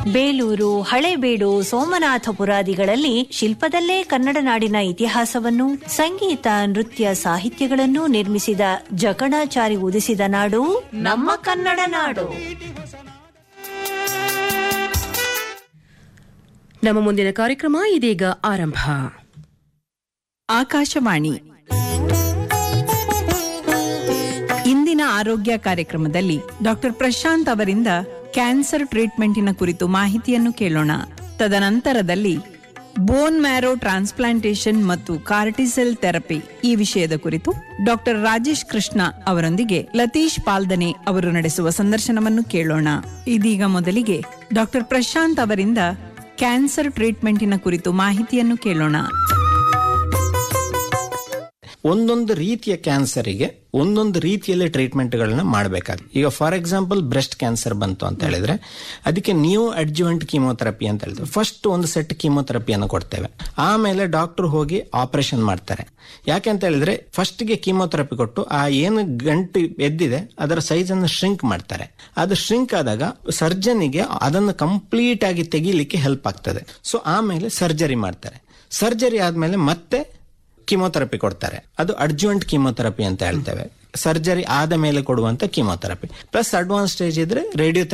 ಬೇಲೂರು ಹಳೇಬೀಡು ಸೋಮನಾಥಪುರಾದಿಗಳಲ್ಲಿ ಶಿಲ್ಪದಲ್ಲೇ ಕನ್ನಡ ನಾಡಿನ ಇತಿಹಾಸವನ್ನು ಸಂಗೀತ ನೃತ್ಯ ಸಾಹಿತ್ಯಗಳನ್ನು ನಿರ್ಮಿಸಿದ ಜಕಣಾಚಾರಿ ಉದಿಸಿದ ನಾಡು ನಮ್ಮ ಕನ್ನಡ ನಾಡು ನಮ್ಮ ಮುಂದಿನ ಕಾರ್ಯಕ್ರಮ ಇದೀಗ ಆರಂಭ ಆಕಾಶವಾಣಿ ಇಂದಿನ ಆರೋಗ್ಯ ಕಾರ್ಯಕ್ರಮದಲ್ಲಿ ಡಾಕ್ಟರ್ ಪ್ರಶಾಂತ್ ಅವರಿಂದ ಕ್ಯಾನ್ಸರ್ ಟ್ರೀಟ್ಮೆಂಟಿನ ಕುರಿತು ಮಾಹಿತಿಯನ್ನು ಕೇಳೋಣ ತದನಂತರದಲ್ಲಿ ಬೋನ್ ಮ್ಯಾರೋ ಟ್ರಾನ್ಸ್ಪ್ಲಾಂಟೇಶನ್ ಮತ್ತು ಕಾರ್ಟಿಸೆಲ್ ಥೆರಪಿ ಈ ವಿಷಯದ ಕುರಿತು ಡಾಕ್ಟರ್ ರಾಜೇಶ್ ಕೃಷ್ಣ ಅವರೊಂದಿಗೆ ಲತೀಶ್ ಪಾಲ್ದನೆ ಅವರು ನಡೆಸುವ ಸಂದರ್ಶನವನ್ನು ಕೇಳೋಣ ಇದೀಗ ಮೊದಲಿಗೆ ಡಾಕ್ಟರ್ ಪ್ರಶಾಂತ್ ಅವರಿಂದ ಕ್ಯಾನ್ಸರ್ ಟ್ರೀಟ್ಮೆಂಟಿನ ಕುರಿತು ಮಾಹಿತಿಯನ್ನು ಕೇಳೋಣ ಒಂದೊಂದು ರೀತಿಯ ಕ್ಯಾನ್ಸರಿಗೆ ಒಂದೊಂದು ರೀತಿಯಲ್ಲಿ ಟ್ರೀಟ್ಮೆಂಟ್ಗಳನ್ನ ಮಾಡಬೇಕಾಗುತ್ತೆ ಈಗ ಫಾರ್ ಎಕ್ಸಾಂಪಲ್ ಬ್ರೆಸ್ಟ್ ಕ್ಯಾನ್ಸರ್ ಬಂತು ಅಂತ ಹೇಳಿದ್ರೆ ಅದಕ್ಕೆ ನ್ಯೂ ಅಡ್ಜುವೆಂಟ್ ಕೀಮೋಥೆರಪಿ ಅಂತ ಹೇಳ್ತೇವೆ ಫಸ್ಟ್ ಒಂದು ಸೆಟ್ ಕೀಮೋಥೆರಪಿಯನ್ನು ಕೊಡ್ತೇವೆ ಆಮೇಲೆ ಡಾಕ್ಟರ್ ಹೋಗಿ ಆಪರೇಷನ್ ಮಾಡ್ತಾರೆ ಯಾಕೆ ಅಂತ ಹೇಳಿದ್ರೆ ಫಸ್ಟ್ಗೆ ಕೀಮೋಥೆರಪಿ ಕೊಟ್ಟು ಆ ಏನು ಗಂಟು ಎದ್ದಿದೆ ಅದರ ಸೈಜ್ ಅನ್ನು ಶ್ರಿಂಕ್ ಮಾಡ್ತಾರೆ ಅದು ಶ್ರಿಂಕ್ ಆದಾಗ ಸರ್ಜನಿಗೆ ಅದನ್ನು ಕಂಪ್ಲೀಟ್ ಆಗಿ ತೆಗಿಲಿಕ್ಕೆ ಹೆಲ್ಪ್ ಆಗ್ತದೆ ಸೊ ಆಮೇಲೆ ಸರ್ಜರಿ ಮಾಡ್ತಾರೆ ಸರ್ಜರಿ ಆದ್ಮೇಲೆ ಮತ್ತೆ ಕೀಮೋಥೆರಪಿ ಕೊಡ್ತಾರೆ ಅದು ಅಡ್ಜುವೆಂಟ್ ಕೀಮೋಥೆರಪಿ ಅಂತ ಹೇಳ್ತೇವೆ ಸರ್ಜರಿ ಆದ ಮೇಲೆ ಕೊಡುವಂತ ಕೀಮೋಥೆರಪಿ ಪ್ಲಸ್ ಅಡ್ವಾನ್ಸ್ ಸ್ಟೇಜ್ ಇದ್ರೆ ರೇಡಿಯೋ